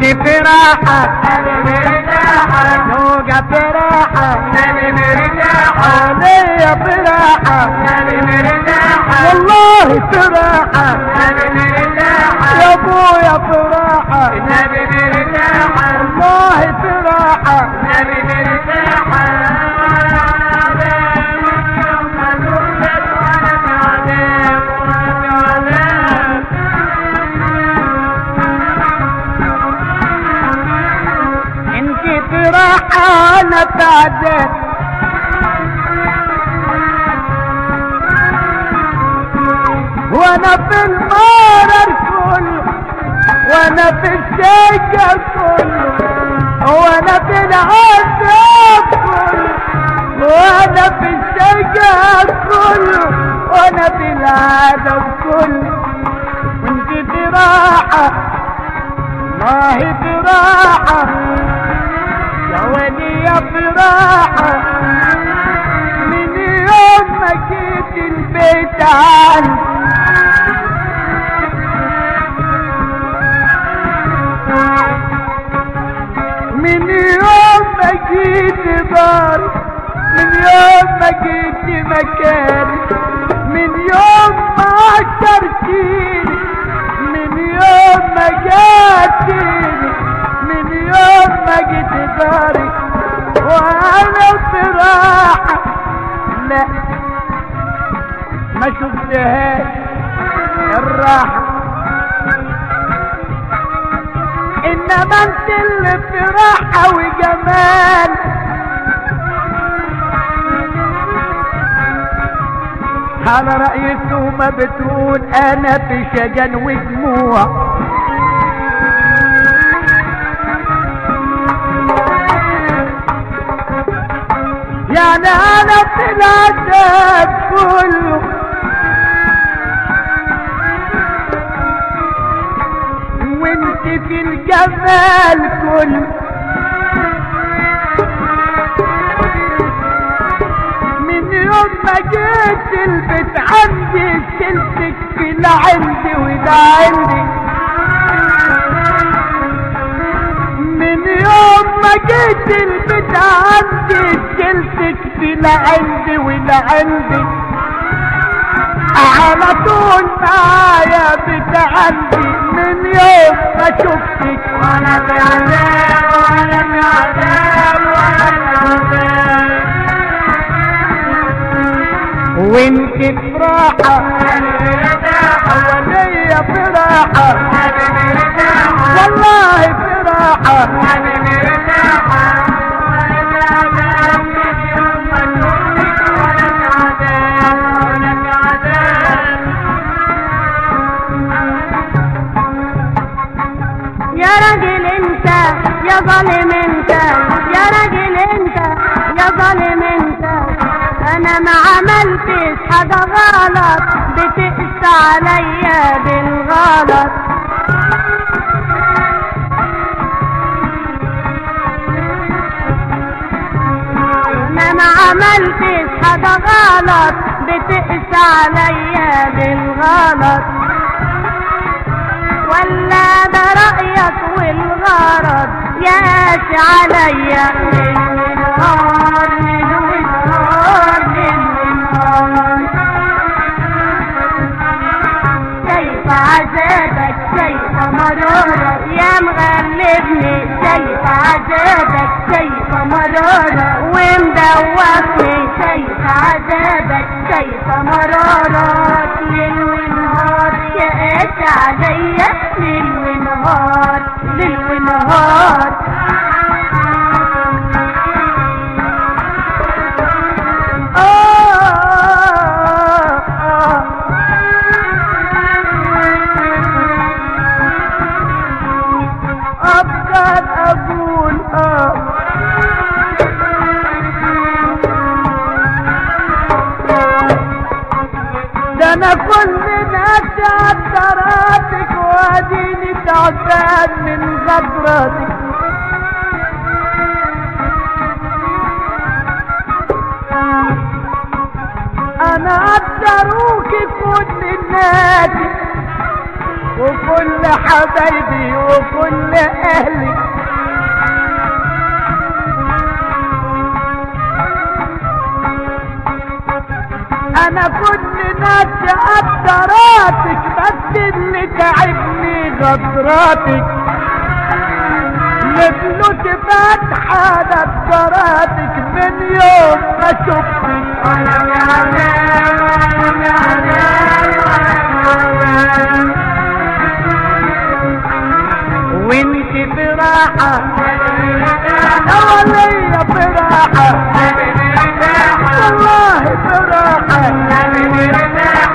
نبي فراحة نوقع فراحة علي فراحة والله فراحة يا ابويا فراحة والله فراحة انت فراحة انا تعدت وانا في المرر كله وانا في الشجر كله وانا في العذاب كله وانا في الشجر كله وانا في العذاب كله وانت في راحة الله في راحة يا ولي يا في راحة من يوم ما جيت البيت عندي من يوم ما جيت دار من يوم ما جيت مكان من يوم ما عشرتيني من يوم ما جاتيني من يوم ما جيت داري وانا بصراحة لا ما شفتهاش الراحة انما انت اللي في راحة وجمال على رأي ثومة بتقول انا في شجن ودموع يعني انا في العذاب كله وانت في الجمال كله من يوم ما جيت البيت عندي شلتك في لا عندي ولا عندي من يوم ما جيت البيت عندي شلتك في لا عندي ولا عندي على طول معايا بيت عندي من يوم ما شفتك وانا في عذاب وانا في عذاب وانا في عذاب وانت في راحة وليا في راحة والله في راحة يا راجل انت يا ظالم انت يا راجل انت يا ظالم انت انا ما عملتش حاجة غلط بتقسى عليا بالغلط انا ما عملتش حاجة غلط بتقسى عليا بالغلط ولا ده رأيك والغرض ياش عليا من نهار من نهار من نهار شايف عذابك شايف مرارك يا مغلبني شايف عذابك شايف مرارك ومدوخني شايف عذابك شايف مرارك ليل ونهار يا قاس عليا ليل ونهار ليل ونهار آه آه أفضل أقول آه ده أنا كل ناس عطراتك واديني تعبان من غدرتك انا قدروك كل الناس وكل حبايبي وكل اهلي انا كل ناس قدراتك بس اللي تعبني غدراتك لفلوس فاتحة نظراتك من يوم ما شفتك ولم يعلم ولم يعلم ولم يعلم وانت براحة حواليا براحة والله براحة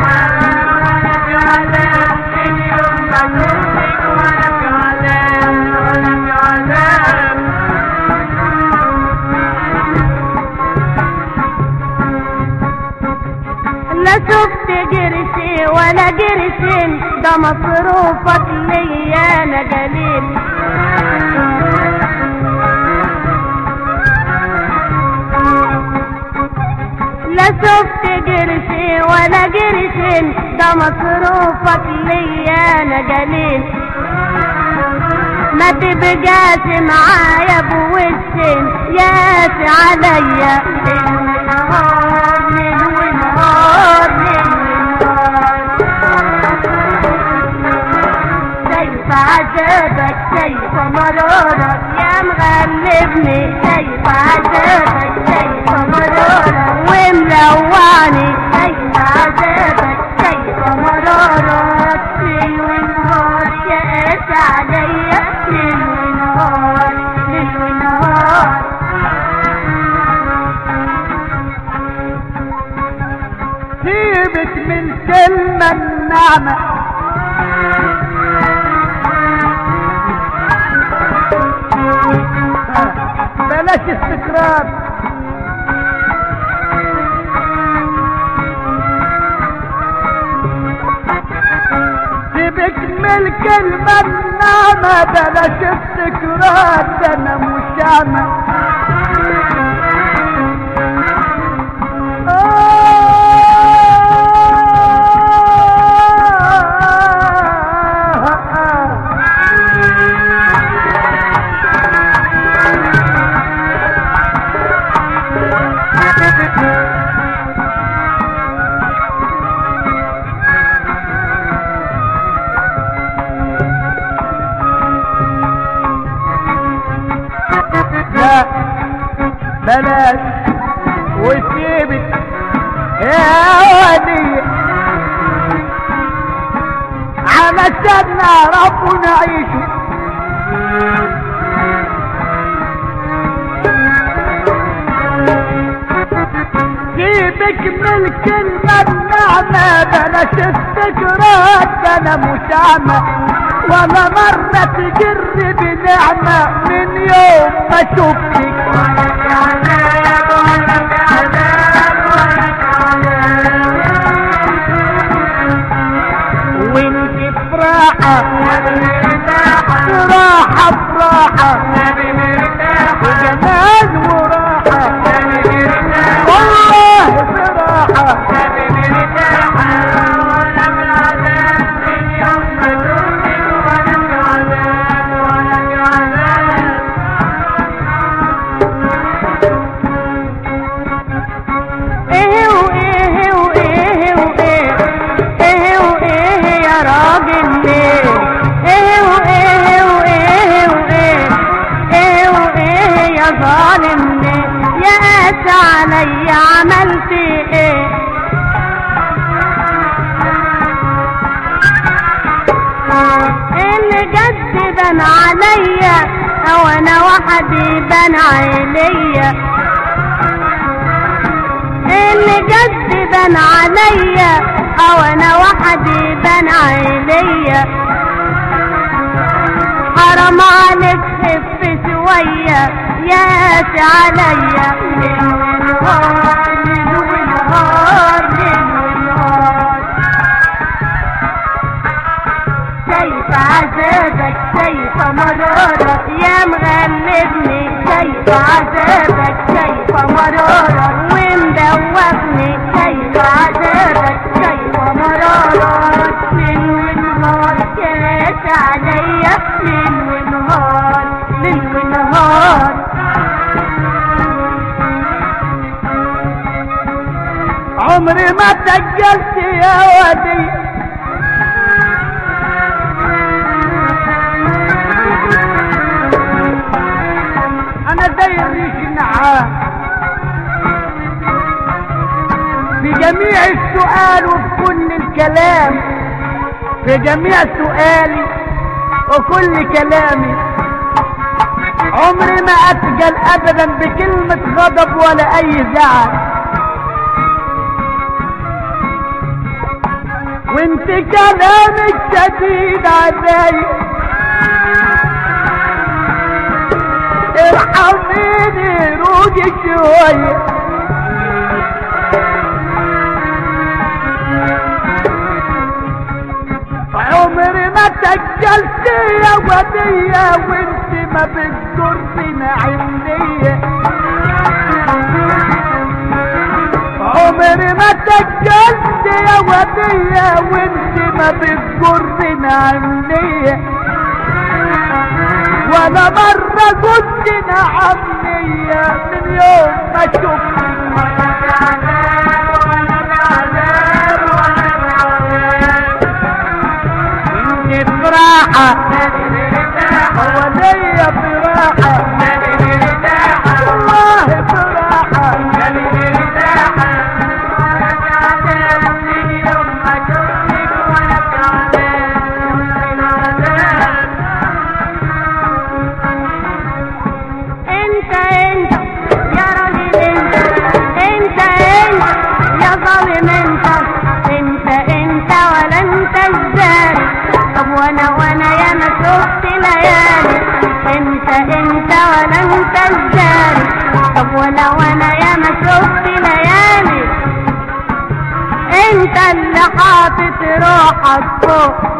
لا شفت قرشي ولا قرشين ده مصروفك ليا انا قليل لا شفت قرشي ولا قرشين ده مصروفك ليا انا قليل ما تبقاش معايا بوشين ياس عليا ليل ونهار ليل ونهار ليل ونهار شايف عذابك شايف مرارك يا مغلبني شايف عذابك شايف مرارك وملوعني شايف عذابك شايف مرارك ليل ونهار يا قاس عليا ليل ونهار ليل ونهار سيبك من كلمة النعمة بلاش استكرار سيبك من الكلمة النعمة بلاش استكرار ده انا مش اعمى لا بلاش وسيبك يا ولي علشان نعرف ونعيش سيبك من الكلمة النعمة بلاش استكرار ده انا مش اعمى ولا مرة تجر بنعمة من يوم ما شفتك وانت براحة براحة براحة وجمال وراحة والله براحة ايه وايه وايه وايه ايه وايه يا راجل ليه ايه وايه وايه وايه ايه وايه يا ظالم ليه يا قاس عليا عملت ايه اللي جد بان عليا او انا وحدي بان عليا اللي جد بان عليا او انا وحدي بان عليا حرام عليك خف شوية ياس عليا ليل ونهار ليل ونهار ليل ونهار شايف عذابك شايف مرارك يا مغلبني شايف عذابك شايف مرارك ومدوخني شايف عذابك شايف مرارك ليل ونهار يا عمري ما تجلت يا ودي انا زي الريش النعام في جميع السؤال وفي كل الكلام في جميع سؤالي وكل كلامي عمري ما اتجل ابدا بكلمة غضب ولا اي زعل وانت كلامك شديد علي ارحميني روجي شويه عمري ما سجلت يا ودية وانت ما بتجربنا عندية عمري ما سجلت يا ودية وانت ما بتجربنا عندية ولا مرة كنت نعمية من يوم ما شفتك إني براحة وليا براحة والله براحة انت انت يا راجل انت انت انت يا ظالم انت انت انت ولا انت الزاري طب وانا وانا يا ما شفت ليالي انت انت ولا انت الزاري طب وانا وانا يا ما شفت ليالي انت اللي حاطط روحك فوق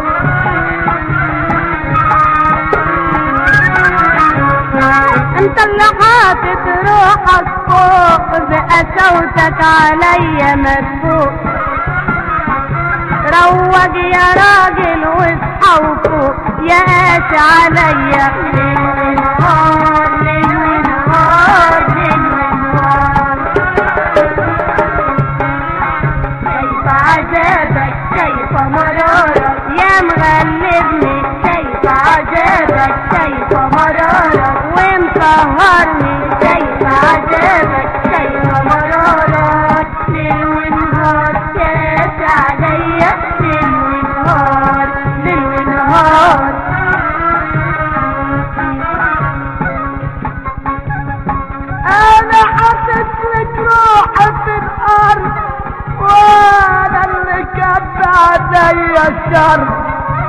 انت اللي حاطط روحك فوق بقى صوتك عليا مسبوق روج يا راجل واصحى وفوق يا قاسي عليا ليل ونهار ليل ونهار ليل ونهار شايفة عذابك شايفة مرارك يا مغلبني شايفة عذابك شايفة مرارك ومسهرني شايفة عذابك شايفة مرارك ليل ونهار كاس عليا ليل ونهار ليل ونهار انا حطيت لك روحي في الارض وانا اللي كب عليا الشر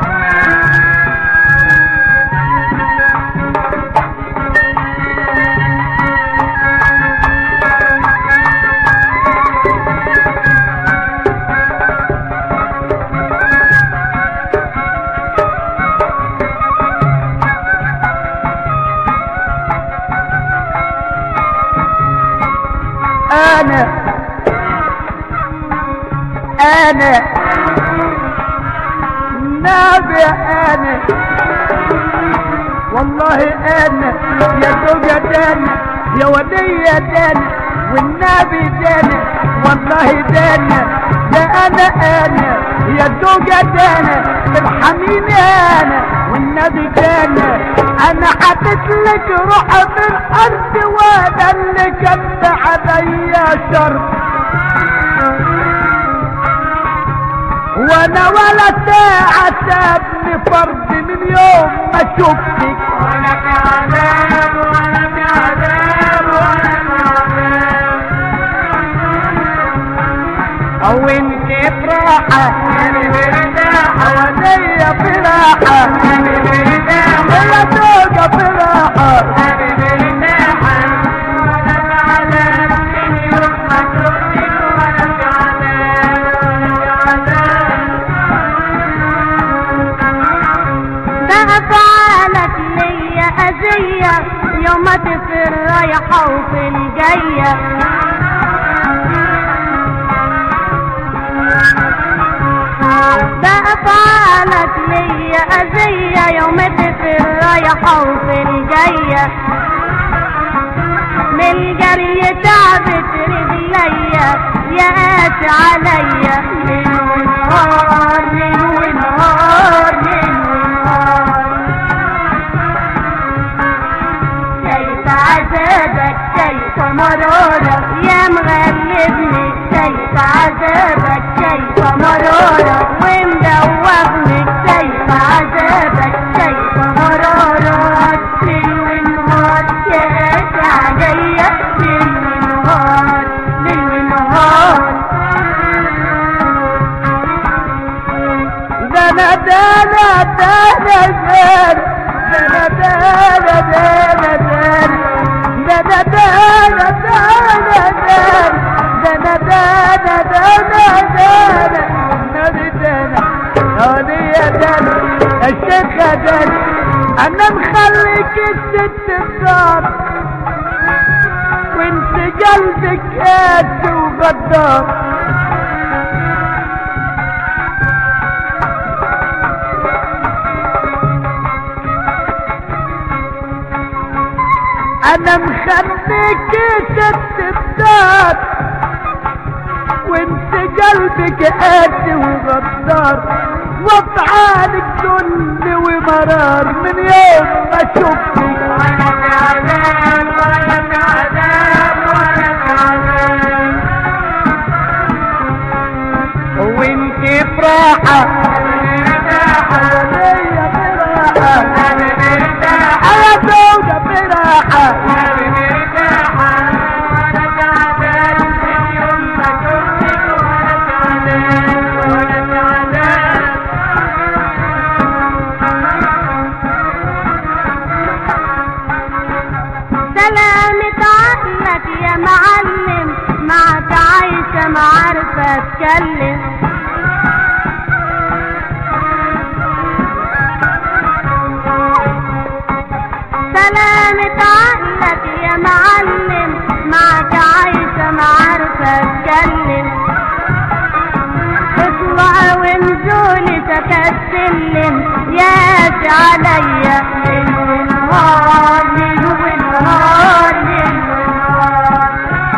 انا انا نبي انا والله انا يا زوجة دانا يا ودية دانا والنبي دانا والله دانا يا انا انا يا زوجة دانا ارحميني انا والنبي دانا انا حطيت لك روحي في الارض وانا اللي كنت عليا شر وانا ولا ساعة سابني فرد من يوم ما شفتك ولا في عذاب ولا في عذاب ولا في عذاب او انت براحة ودي براحة ولا توقع براحة ده افعالك ليا اذية يوم ما تفر رايحة وفي الجاية ده افعالك ليا اذية يوم ما تفر رايحة وفي الجاية من الجري تعبت رجليا يا قاسي عليا ليل ونهار ليل ونهار ليل ونهار كيف عذابك كيف مرارك يا مغلبني كيف عذابك كيف مرارك ومدوغني كيف عذابك كيف مرارك ليل ونهار يا قاسي عليا ليل ونهار ليل ونهار دنا دنا دنا دنا دنا دنا دنا دنا دنا دنا دنا دنا دنا دنا نبي دنا نبي دنا الشيخ دنا انا مخليك الست الدار وانت قلبك قاسي وغدار انا مخليك ست الدار وانت قلبك قاسي وغدار وافعالك ذل ومرار من يوم ما شفتك وانا تعبان وانا تعبان وانا تعبان وانت فرحة حواليا براحة انا مرتاح يا زوجة براحة انا مرتاح وانا تعبان من يوم ما شفتك وانا تعبان وانا تعبان سلامة عقلك يا معلم معك عايشة ما عارفة اتكلم سلامة عقلك يا معلم معك عايشة ما عارفة اتكلم اطلع ونزولي تكسلم ياس عليا ليل ونهار ليل ونهار ليل ونهار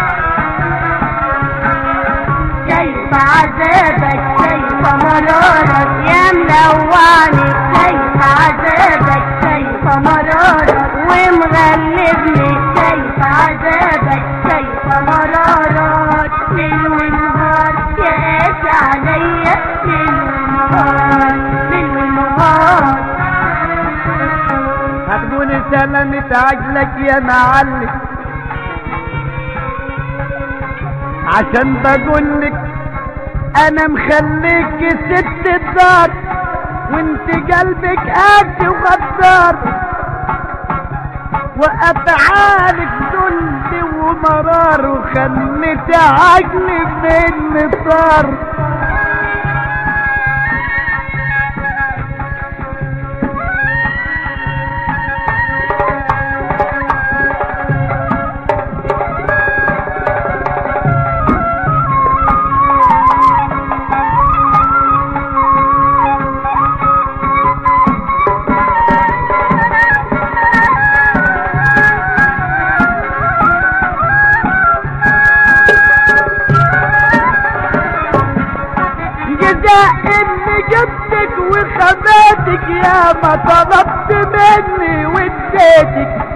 كيف عذابك كيف مرارك يا ملوعني كيف عذابك كيف مرارك ومغلبني كيف عذابك كيف مرارك ليل ونهار يا قاسي عليا ليل ونهار ليل ونهار هتكون سلامة عجلك يا معلم عشان بقولك انا مخليك ست الدار وانت قلبك قاسي وغدار وافعالك ذل ومرار وخليت عجلي من صار جزاء اني جبتك وخباتك يا ما طلبت مني واديتك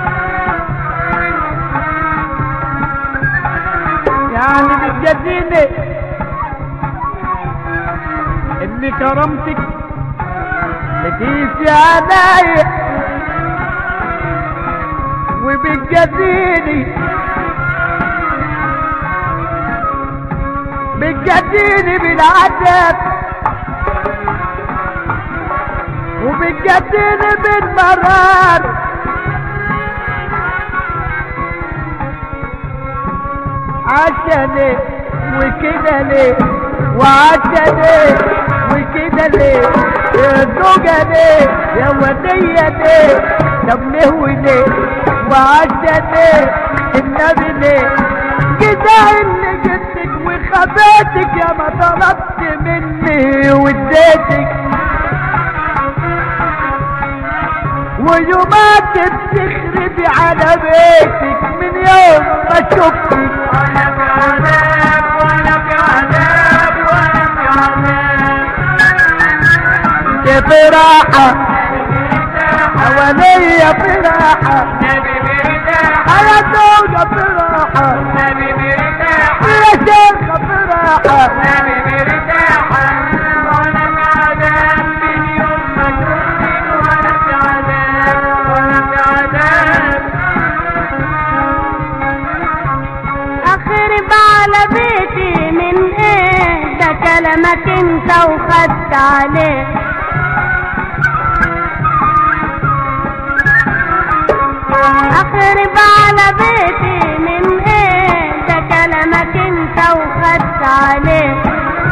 يعني بتجازيني اني كرمتك لقيتي عليا وبتجازيني بتجديني بالعذاب وبتجديني بالمرار عشان ايه وكده ليه وعشان ايه وكده ليه يا زوجة ليه يا ودية ليه طب ليه وليه وعشان ايه النبي ليه جزاء اللي جدك وخباتك يا ما طلبت مني واديتك ويومات بتخربي على بيتك من يوم ما شفتك وانا تعبان براحة حواليا براحة يا زوجة براحة يا شيخة براحة اخرب على بيتي من ايه ده كلامك انت وخدت عليه اخرب على بيتي من ايه ده كلامك انت وخدت عليه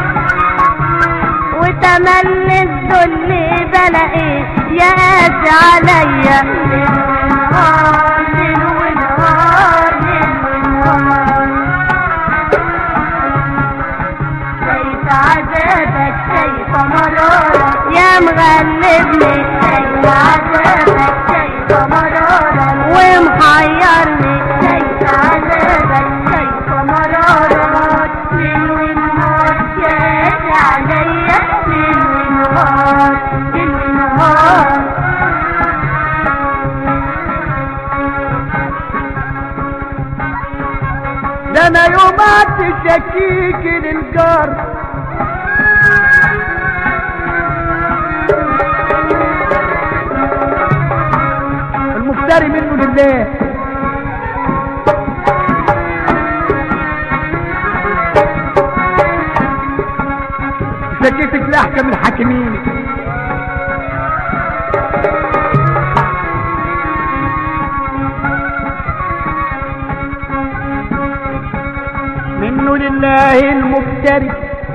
وتملي الذل بلاقيه يا قاسي عليا ليل ونهار ليل ونهار ليل ونهار شايف عذابك شايف مرارك يا مغلبني شايف عذابك شايف مرارك ومحيرني شايف عذابك شايف مرارك ليل ونهار شايف عليا ليل ونهار ليل ونهار ده انا يومات شكيك للجار المفتري منه لله شكيتك لاحكم الحاكمين منه لله المفتري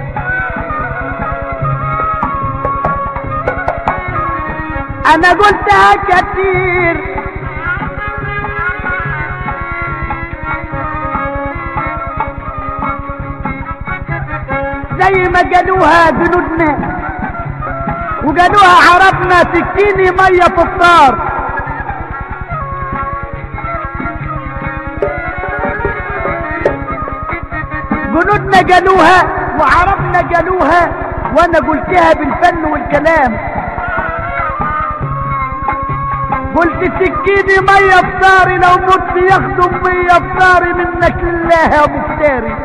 انا قلتها كتير زي ما قالوها جنودنا وقالوها عربنا سكيني ميه فطار جنودنا قالوها وعربنا قالوها وانا قلتها بالفن والكلام قلت سكيني مية بصاري لو مت ياخدوا مية بصاري منك لله يا مفتري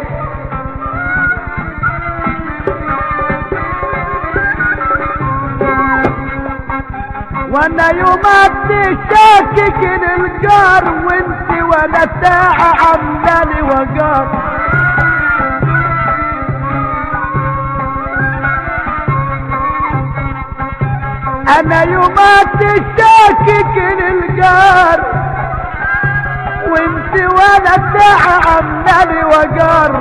وانا يومات شاكك للجار وانت ولا ساعة عمالي وقار انا يومات شاكك للجار وانت ولا ساعة عمالي وقار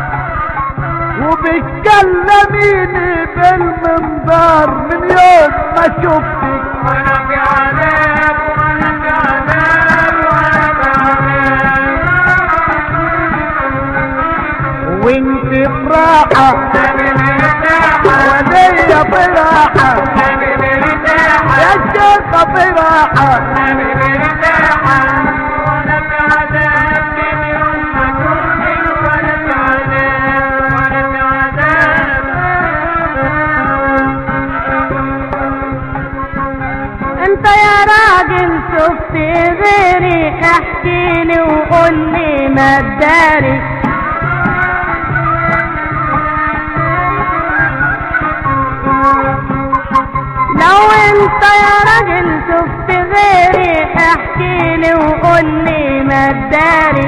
وبتكلميني بالمنظار من يوم ما شفتك وانا في عذاب وانا في عذاب وانا في عذاب وانت براحة نبي مرتاحة وليا براحة نبي مرتاحة يا شيخة براحة نبي مرتاحة وانا في عذاب من يوم ما شفتك وانا في عذاب وانا في عذاب انت يا راجل شفت غيري احكي لي وقول لي ما تداري لو انت يا راجل شفت غيري احكي لي وقول لي ما تداري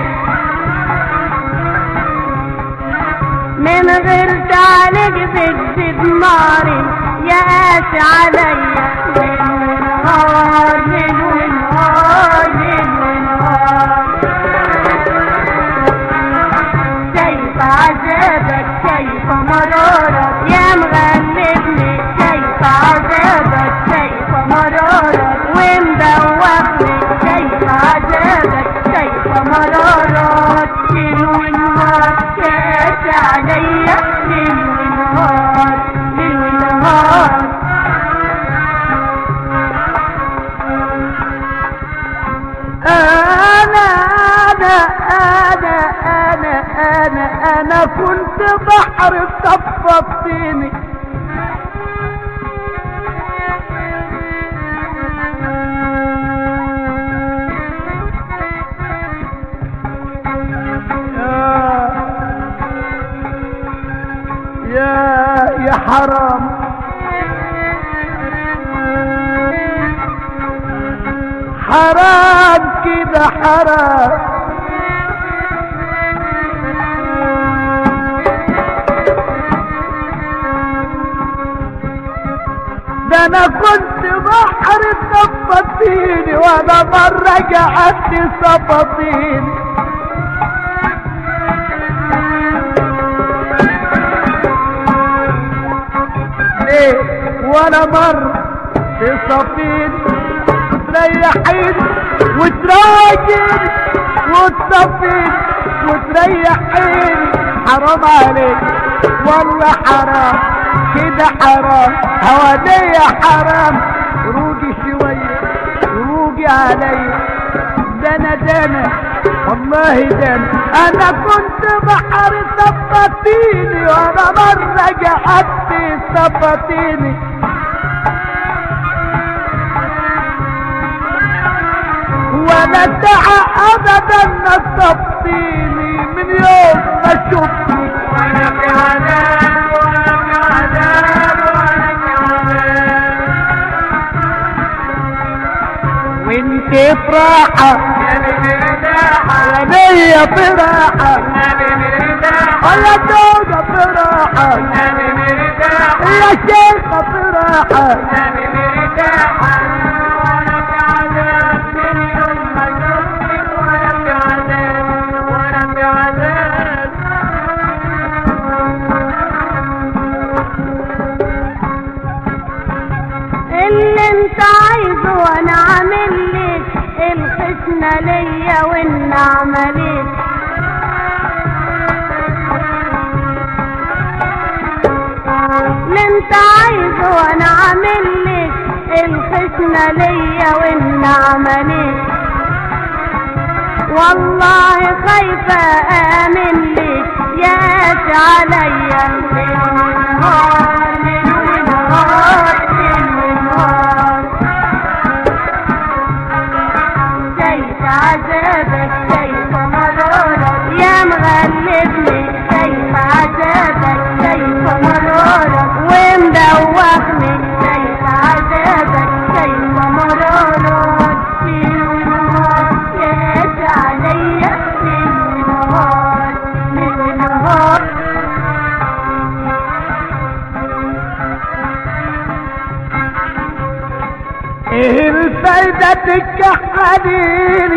من غير تعالج بكذب ناري يا قاسي عليا ليل ونهار ليل ونهار ليل ونهار شايف عذابك شايف مرارك يا مغلبني شايف عذابك شايف مرارك ومدوخني شايف عذابك شايف مرارك ليل ونهار شايف عليا ليل ونهار ليل ونهار انا انا انا انا انا انا كنت بحر صفصيني يا يا حرام حرام كده حرام ده انا كنت بحر صفتيني وانا مرة قعدت صفتيني ليه ولا مر تصفيني وتريحيني وتراجعني وتصفيني وتريحيني حرام عليك والله حرام كده حرام هوانية حرام روقي شوية روقي عليا دنا دنا والله دنا انا كنت بحر صفتيني وانا مرة قعدت صفتيني وانا دعا ابدا نصفتيني من يوم ما شفتني وانا في عذاب وانا في عذاب وانا في عذاب وانت فراحة نبي مرتاحة وليا فراحة نبي مرتاحة ويا زوجة فراحة نبي مرتاحة يا شيخة فراحة نبي مرتاحة وانا في عذاب من يوم ما شفتك وانا في عذاب وانا في عذاب اللي انت عايزه وانا عامل لك الحسنى ليا والنعمة ليك اللي انت عايزه وانا عامل لك الحسنى ليا والنعمة ليك والله خايفة آمن لك ياس عليا ليل ونهار ليل ونهار ليل ونهار شايف عذابك شايف مرارك يا مغلبني شايف عذابك شايف مرارك ومدوخني شايف عذابك شايف مرارك ليل ونهار ياس عليا ليل ونهار ليل ونهار ايه الفايدة تكحليني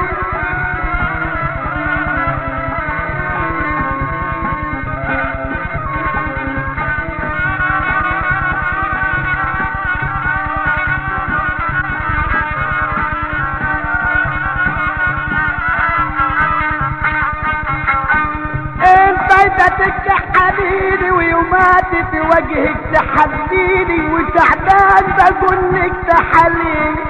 ايه الفايدة تكحليني ويوماتي في وجهك تحليني وتعبان بقول لك تحليني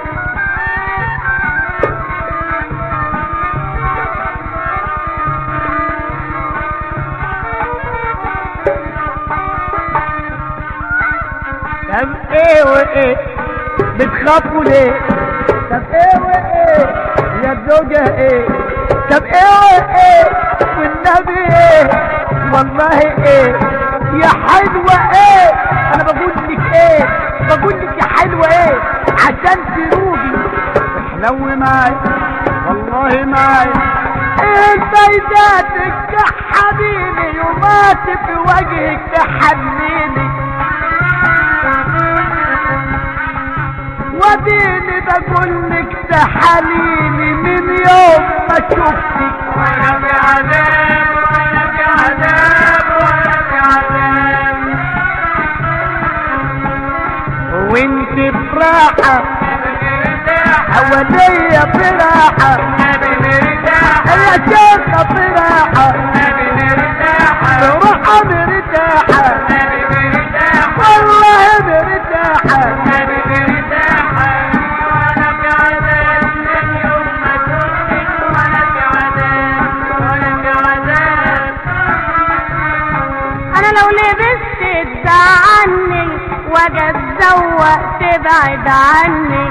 طب ايه وايه بتخافوا ليه طب ايه وايه يا زوجة ايه طب ايه وايه والنبي ايه والله ايه يا حلوة ايه انا بقول لك ايه بقول لك يا حلوة ايه عشان تروقي احلوي معايا والله معايا ايه الفايداتك يا حبيبي يومات في وجهك تحنيني وديني بقول لك تحاليني من يوم ما شفتك وانا في عذاب وانا في عذاب وانا في عذاب وانت براحة نبي مرتاحة حواليا براحة نبي مرتاحة يا شيخة براحة نبي مرتاحة بروحة مرتاحة نبي مرتاحة والله مرتاحة نبي مرتاحة وانا في عذاب من يوم ما شفتك وانا في عذاب وانا في عذاب انا لو لبست تزعلني واجي اتزوق تبعد عني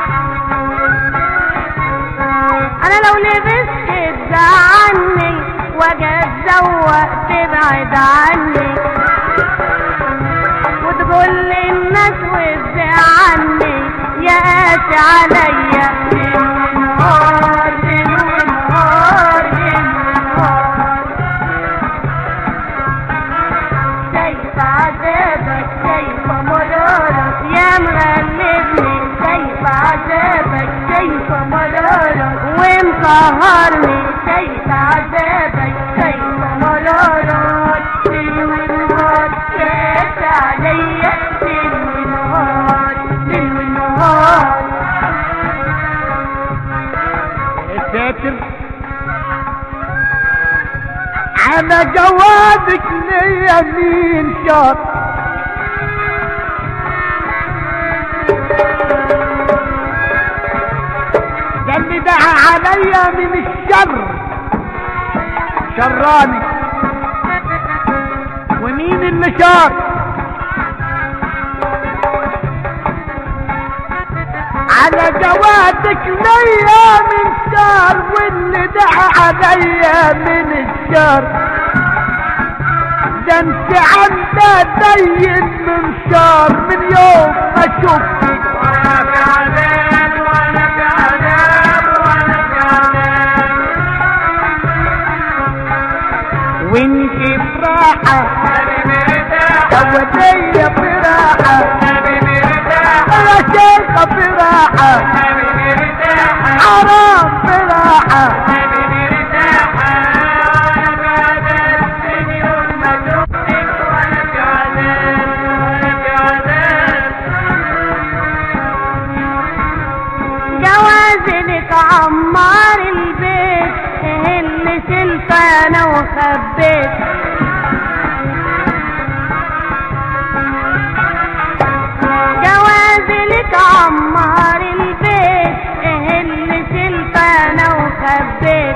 انا لو لبست تزعلني واجي اتزوق تبعد عني وتقول للناس وازاي عني يا قاسي عليا ليل ونهار ليل ونهار ليل ونهار شايفة عذابك شايفة مرارك يا مغلبني شايفة عذابك شايفة مرارك ومقهرني شايفة عذابك شايفة مرارك ليل ونهار شايفة عليا ليل ونهار ليل ونهار يا ساتر على جوازك ليا مين شاط ده اللي دعا عليا من الشر شراني ومين اللي شاط على جوازك ليا من شر واللي دعا عليا من الشر ده انت عندها دين من شر من يوم ما شفتك وانا في عذاب وانا في عذاب وانا في عذاب وانت براحة انا مرتاح ودية براحة انا مرتاح يا شيخة براحة انا مرتاح حرام براحة انا مرتاح وانا في عذاب من يوم ما شفتك وانا في عذاب وانا في عذاب جوازي لك عمار البيت ايه اللي شلت انا وخبيت جوازي لك عمار البيت ايه اللي شلت انا وخبيت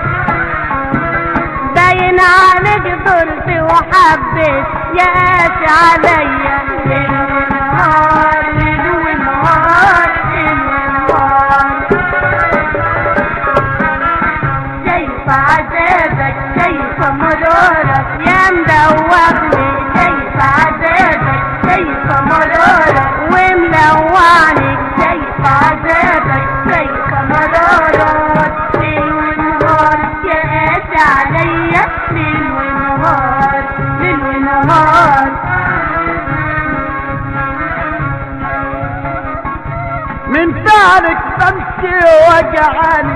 باين عليك ضرت وحبيت يا قاسي عليا ليل ونهار ليل ونهار ليل ونهار شايفة عذابك شايفة مرارك يا مدوخني شايفة عذابك شايفة مرارك وملوعني شايفة عذابك شايفة مرارك ليل ونهار يا قاسي عليا ليل ونهار ليل ونهار من فعلك بمشي وجعاني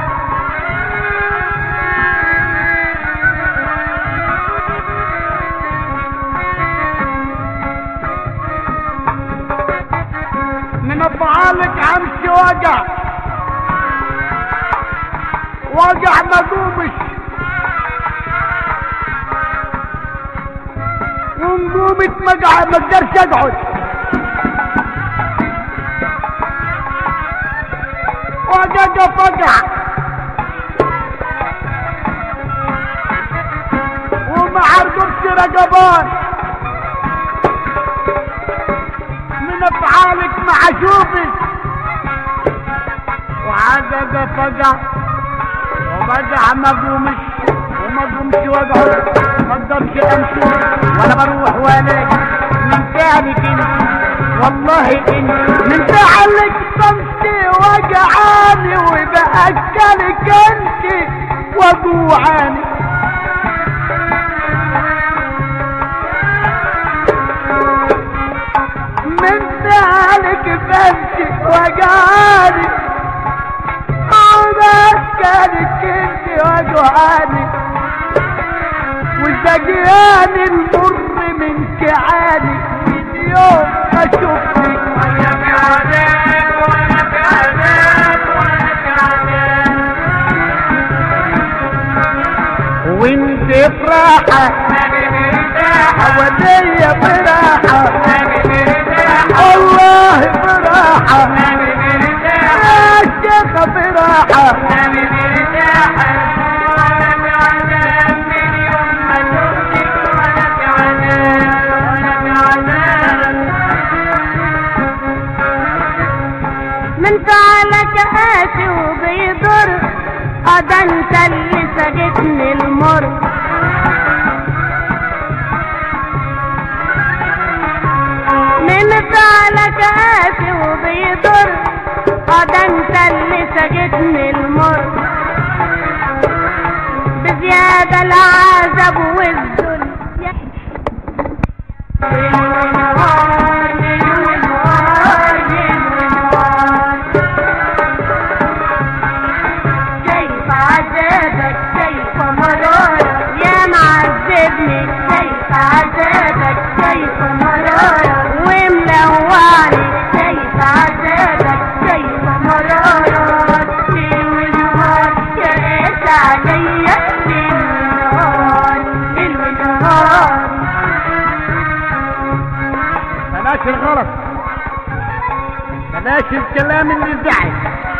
من افعالك امشي وجع وجع ما قومش ونقومت مقع ما اقدرش اقعد وجع فقع وما عرضتش رقبان من افعالك مع شوفك وعدد فقع وبقع ما قومش وما قومش واقعد ما اقدرش امشي ولا بروح ولا من فعلك انت والله انت من فعلك صمتي وجعاني وبأكلك انت وجوعاني من ذلك بنتي وجعاني وبأكلك انت وجوعاني وزجياني المر من كعاني من يوم ما شفتك وانا في عذاب وانا في عذاب وانا في عذاب وانت براحة انا مرتاح ودية براحة انا مرتاح الله براحة انا مرتاح يا شيخة براحة انا مرتاح وانا في عذاب من يوم ما شفتك وانا في عذاب وانا في عذاب من فعلك قاسي وبيضر اه ده انت اللي سجتني المر قاسي وبيضر اه ده انت اللي سجدني المر بزيادة العذاب والذل يا كيف عذابك كيف مرارك يا معذبني كيف عذابك كيف مرارك وملوعني كيف عذابك كيف مرارك ليل ونهار يا قاس عليا ليل ونهار ليل ونهار بلاش الغلط بلاش الكلام اللي يزعل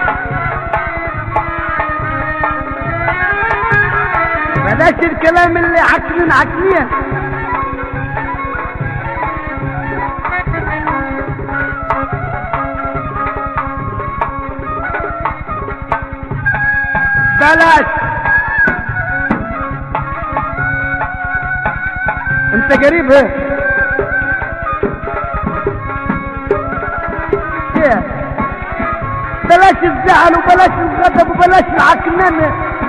بلاش الكلام اللي عكنين عكنين بلاش انت قريب ايه ايه بلاش الزعل وبلاش الغضب وبلاش العكننة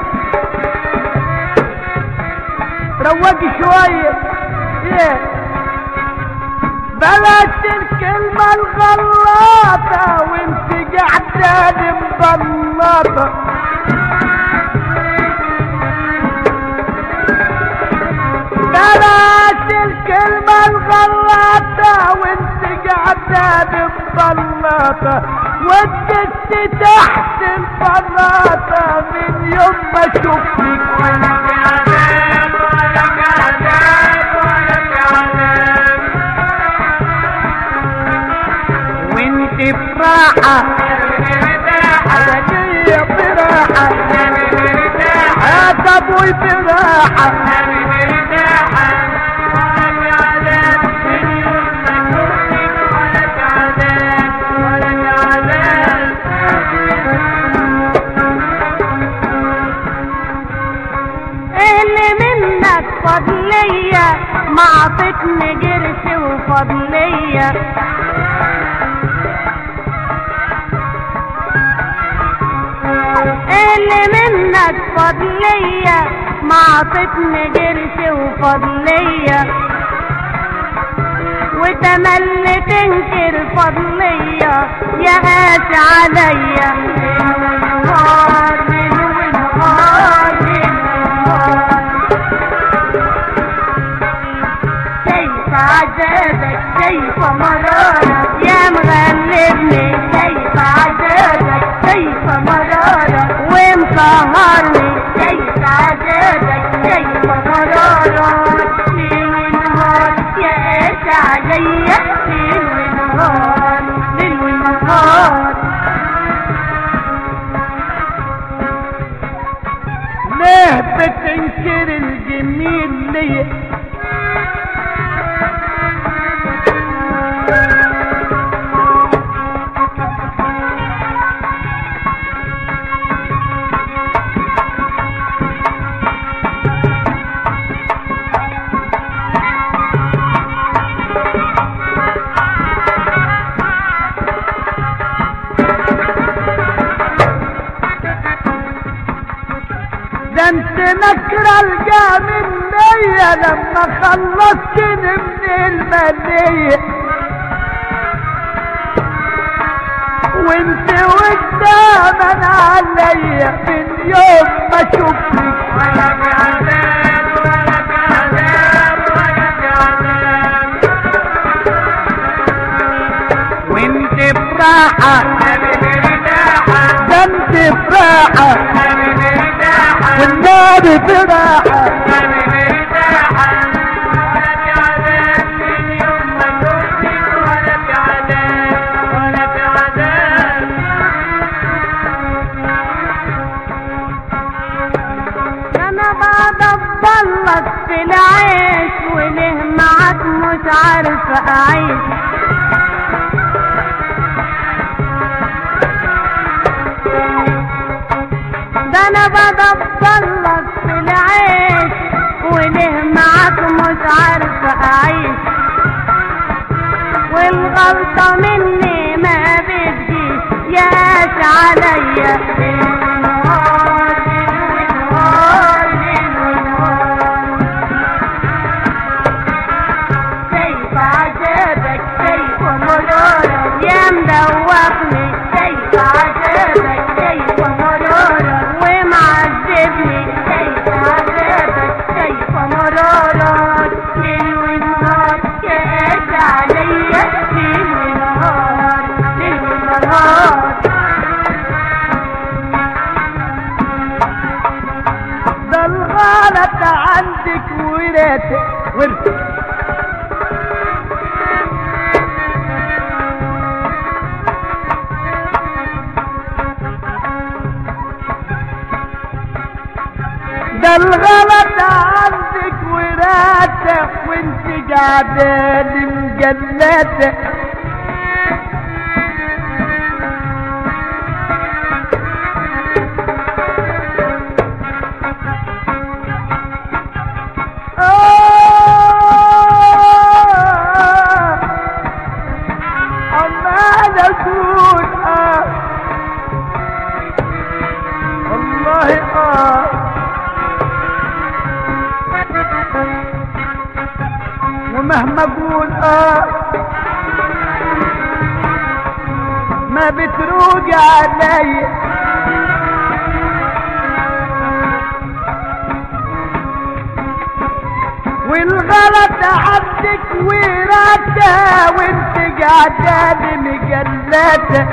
روقي شوية ايه بلاش الكلمة الغلاطة وانت قاعدة مبلطة بلاش الكلمة الغلاطة وانت قاعدة مبلطة ودت تحت البلاطة من يوم ما شفتك وانا في عذاب وانا في عذاب وانا في عذاب وانت براحة عددية براحة هات ابوي براحة اللي منك فضلية ما عطتني جرس وفضلية اللي منك فضلية ما عطتني جرس وفضلية وتملي تنكر فضلية يا قاسي عليا ليل ونهار ليل ونهار ليل ونهار كيف عذابك كيف مرارك يا مغلبني كيف عذابك كيف مرارك ومسهرني كيف عذابك كيف مرارك ليل ونهار يا قاسي عليا ليل ونهار ليل ونهار ليه بتنكر الجميل ليه ده انت نكرة الجاملية لما خلصتني من المنية وانت قدام عليا من يوم ما شفتك ولا في عذاب ولا في عذاب ولا في عذاب وانت براحة ده انت براحة والنبي براحة انا بعد افضلك في العيش وليه معاك مش عارفه اعيش ده انا بعد افضلك في العيش وليه معاك مش عارفه اعيش والغلطة مني ما بتجيش ياش عليا ليل ونهار ليل ونهار ليل ونهار كيف عجبك كيف مرارك يا مدوخني كيف عجبك كيف مرارك ومعذبني كيف عجبك كيف مرارك ليل ونهار كاش عليا ليل ونهار ليل ونهار ده الغلط عندك ورث ورث ده الغلط عندك ورثة وانت قاعدة مجلتة آه عمال اقول اه والله اه ومهما اقول اه ما بتروق علي والغلط عندك وراثة وانت قاعدة مجلاتة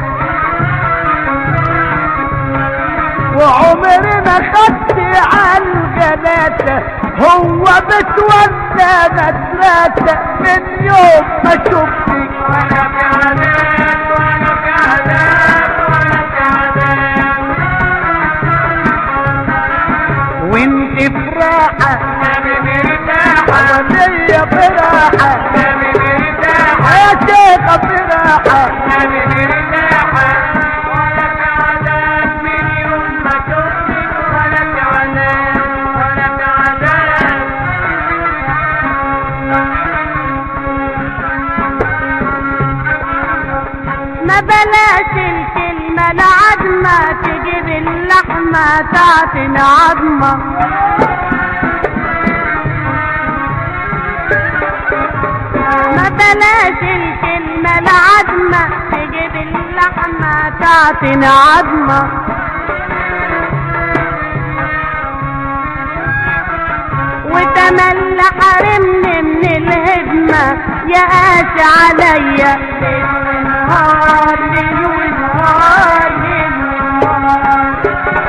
وعمري ما خدت على الجلاتة هو بتوزى مدرسة من يوم ما شفتك وانا في عذاب وانا في عذاب وانا في عذاب وانت في راحة نبي مرتاحة وليا براحة نبي مرتاحة يا شيخة براحة نبي مرتاحة ولا في عذاب من يوم ما شفتك ولا في عذاب ولا في عذاب ما بلاش الكلمة العدمة تجيب اللحمة تعطي عظمة ما بلاش الكلمة العدمة تجيب اللحمة تعطي عظمة وتملى حرمني من الهدمة يا قاس عليا ليل ونهار ليل ونهار ليل ونهار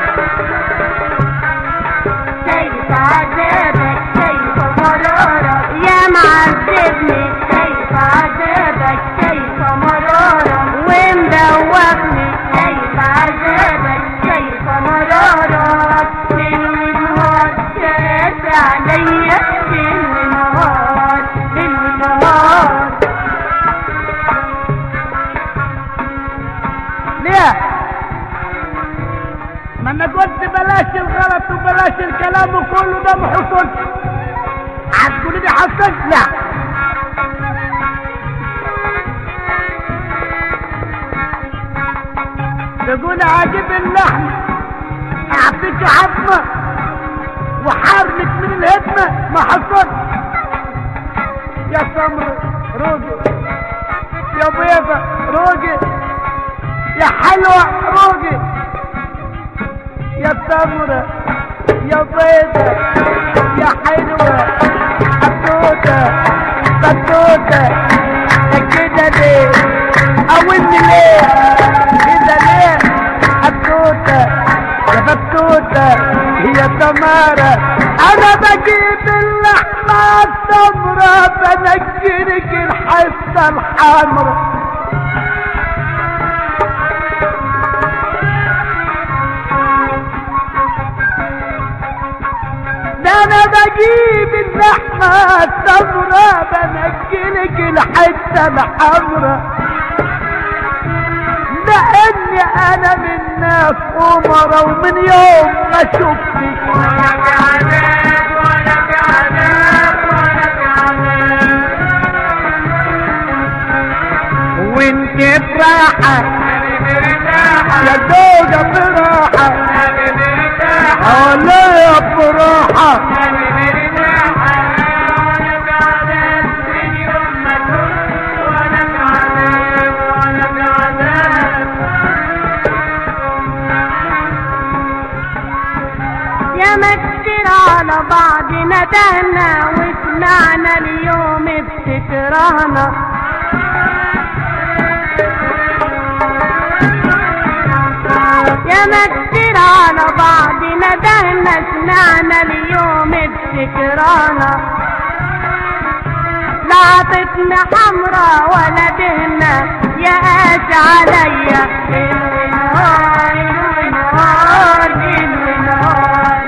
كيف عذابك كيف مرارك يا معذبني كيف عذابك كيف مرارك ومدوخني كيف عذابك كيف مرارك ليل ونهار كاس عليا ليل ونهار ليل ونهار ليه ما انا قلت بلاش الغلط وبلاش الكلام وكله ده ما حصلش هتقولي لي حصلت لا تقول عاجب اللحم اعطيك عظمه وحارمك من الهدمه ما حصلش يا سمر روجي يا بيضة روجي يا حلوة روجي يا سمرة يا بيضة يا حلوة حتوتة بتوتة يا كده ليه قومني ليه كده ليه حتوتة يا بتوتة هي سمارة انا بجيب اللحمة السمرة بنجرك الحصة الحمرا ده انا بجيب اللحمة السمرة بنجلك الحتة الحمرا ده اني انا من ناس امرا ومن يوم ما شفتك ولا في عذاب ولا في عذاب ولا في عذاب براحة يا زوجة براحة عليا براحة يا مكسر على بعض ندهنا وسمعنا اليوم بتكرهنا يا مكسر على بعض ندهنا سمعنا اليوم بتكرهنا لا عطتنا حمرا ولا دهنا يا قاس عليا النهار النهار النهار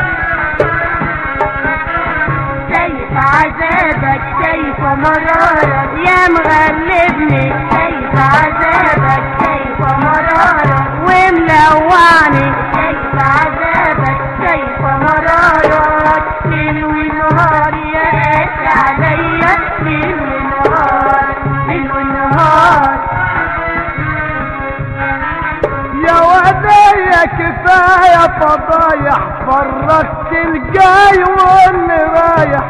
شايف عذابك شايف مرارك يا مغلبني شايف عذابك شايف مرارك وملوعني شايف عذابك شايف مرارك ليل ونهار يا قاس عليا ليل ونهار ليل ونهار يا ودايا كفاية فضايح فرقت الجاي واللي رايح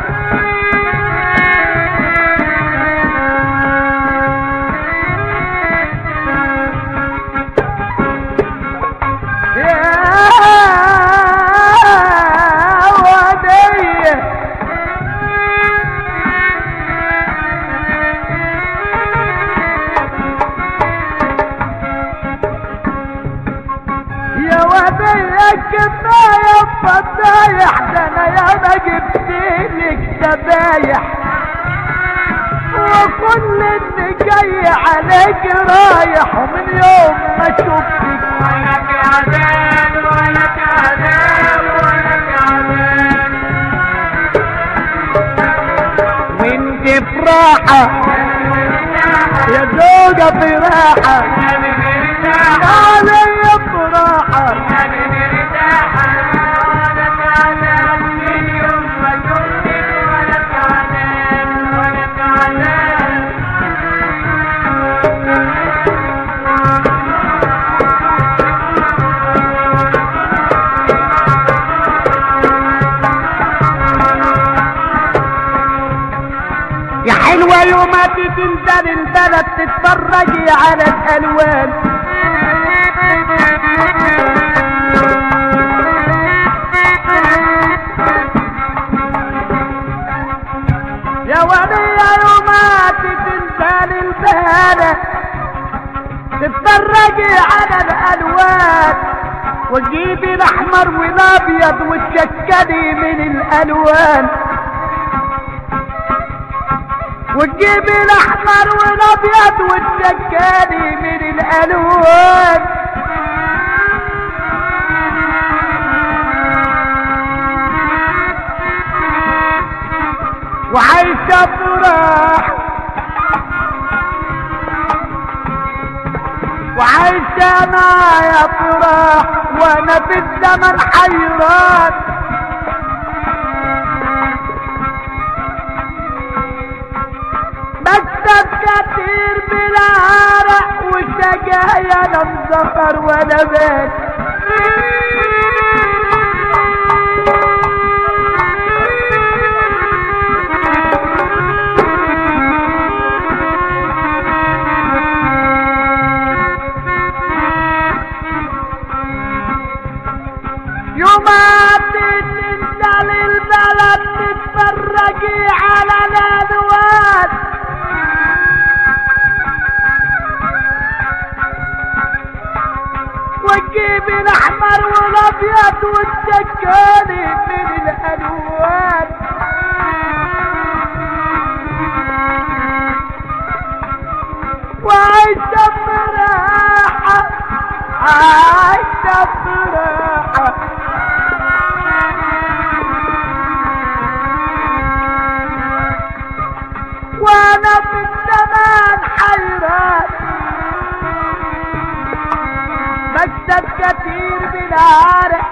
يا ودايا يا ودايا كفاية فضايح ده انا يا ما جبتلك ذبايح وكل اللي جاي عليك رايح ومن يوم ما شفتك وانت في راحة يا زوجة في راحة علي براحة يا حلوة يوماتي تنزل البلد تتفرجي على الألوان يا ولية يوماتي تنزل البلد تتفرجي على الألوان وتجيبي الأحمر والأبيض وتشكلي من الألوان وتجيبي الاحمر والابيض وتشكلي من الالوان وعايشة براح وعايشة معايا براح وانا في الزمن حيران بكتب كتير بلا عرق وسجايا لا مزفر ولا بيت يومات تنزل البلد تتفرجي على الالوان وتجيب الاحمر والابيض والسكاني من الالوان وعايشة براحة عايشة براحة وانا في الزمان حيران بكتب كتير بالعرق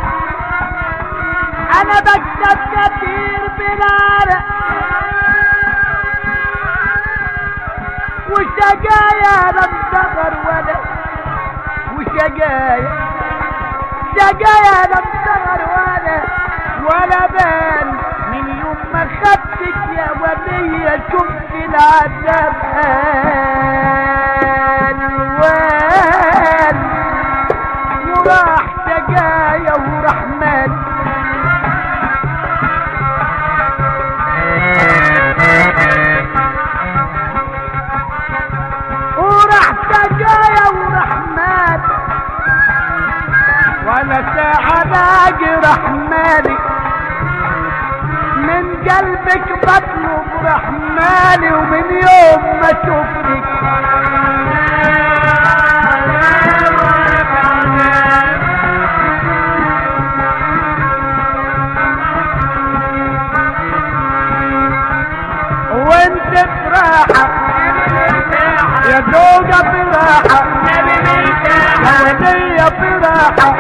انا بكتب كتير بالعرق وشجايا سجايا لم تغر ولا وشجايا سجايا لم تغر ولا ولا بال من يوم ما خدتك يا ولية شفت العذاب الوان وراح سجايا وراح مال وراح سجايا وراح مال ولا ساعة لاقي رحمالي من قلبك بطلب رحمالي ومن يوم ما شفتك وانت براحة يا زوجة براحة يا ولية براحة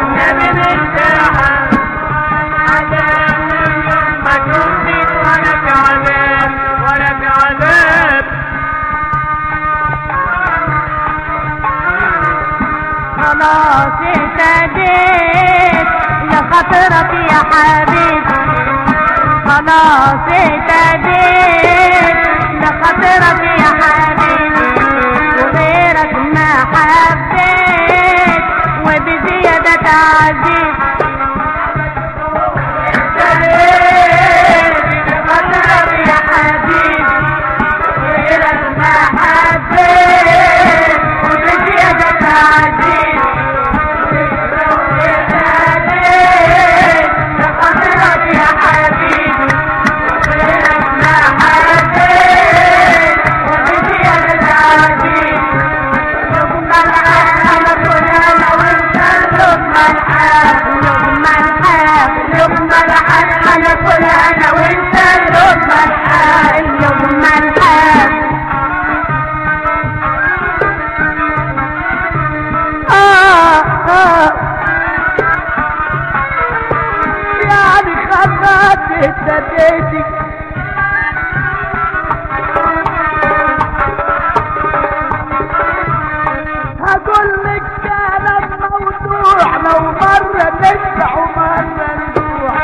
خلاص اهتديت لخاطرك يا حبيب خلاص اهتديت لخاطرك يا حبيب وغيرك ما حبيت وبزيادة تعذيب اهتديت لخاطرك يا حبيب غيرك ما حبيت وبزيادة تعذيب لخاطرك يا حبيبي غيرك ما حبيت وبزيادة تعذيب لقمة الحق أنا كل أنا وأنت لقمة الحق لقمة الحق لقمة الحق أنا كل أنا وأنت لقمة الحق لقمة الحق آه آه يعني خفت اهتديتي هقول لك كلام موضوع لو مرة نشبع ومرة نجوع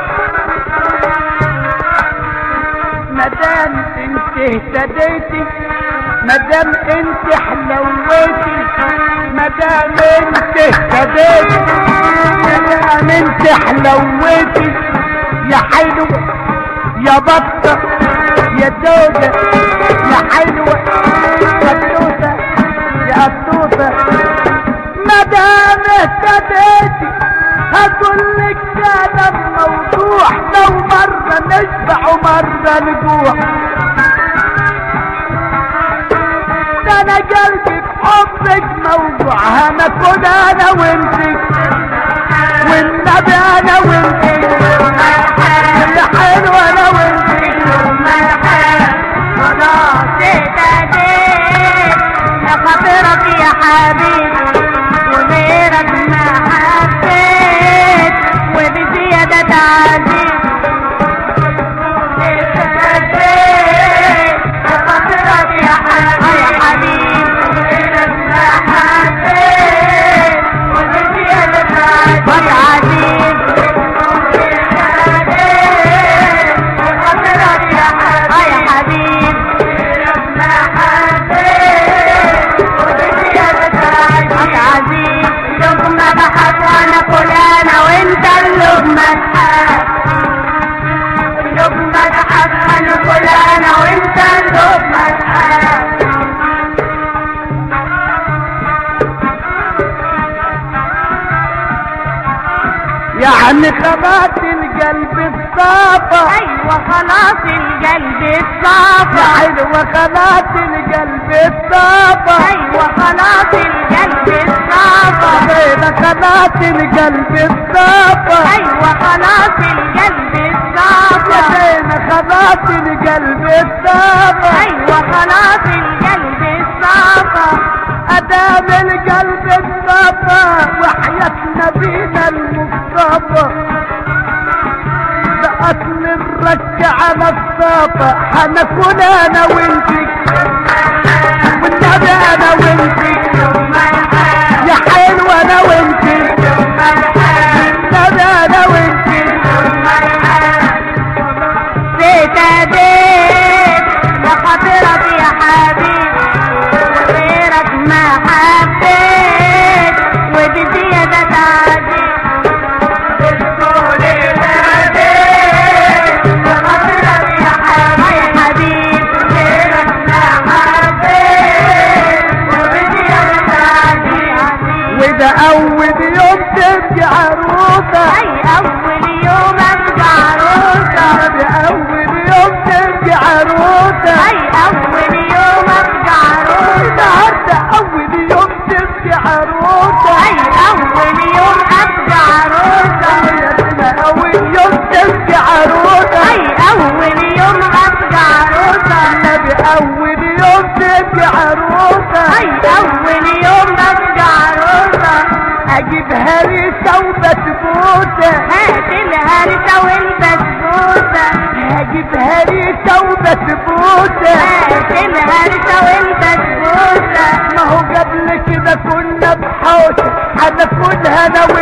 مدام انت اهتديتي مدام انت حلويتي مدام انت اهتديتي مدام انت حلويتي يا حلوة يا بطة يا زوجة يا حلوة قطوطة يا قطوطة مدام اهتديتي هقول لك كلام موضوع لو مرة نشبع ومرة نجوع ده انا قلبي بحبك موضوع هناخد انا وانتك والنبي انا وانتك يا حلوة انا وانتك خلاص اهتديت لخاطرك يا حبيبي وغيرك ما حبيت وبزيادة تعذيب اهتديت لخاطرك يا حبيبي وغيرك ما حبيت وبزيادة تعذيب اهتديت لخاطرك يا حبيبي ما حبيت وبزيادة تعذيب لقمة بحث وانا كل انا وانت اللقمة تحب اللقمة بحث انا كل انا وانت اللقمة تحب يعني خبات القلب الصافى ايوه خلاص القلب يا الصافى حلوة خبات القلب الصافى ايوه خلاص القلب الصافى بين خبات القلب الصافى ايوه خلاص القلب الصافى بين خبات القلب الصافى ايوه خلاص القلب الصافى ادام القلب الصافى وحياة نبينا المصطفى لأصل الرك على الصافى حنكون انا وانتك والنبي نبي انا وانتي يا حلوة انا وانتي نبي انا وانتي بيت بيت لخاطرك يا حبيبي غيرك ما حبيت وبزيادة تعدي يا حبيبي غيرك ما حبيت وبزيادة تعدي وده اول يوم تبقي عروسة اي اول يوم ابقى عروسه ده اول يوم تبقي عروسة اي اول يوم ابقى عروسه النهاردة اول يوم تبقي عروسة اي اول يوم ابقى عروسه يا سنة اول يوم تبقي عروسة اي اول يوم ابقى عروسه نبي اول يوم تبقي عروسة اي اول يوم ابقى عروسه اجيبها ريسة وبسبوسة هات الهرسه والبسبوسه هجيبها ريسة وبسبوسة هات الهرسه والبسبوسه ما هو قبل كده كنا بحوسة هناكلها انا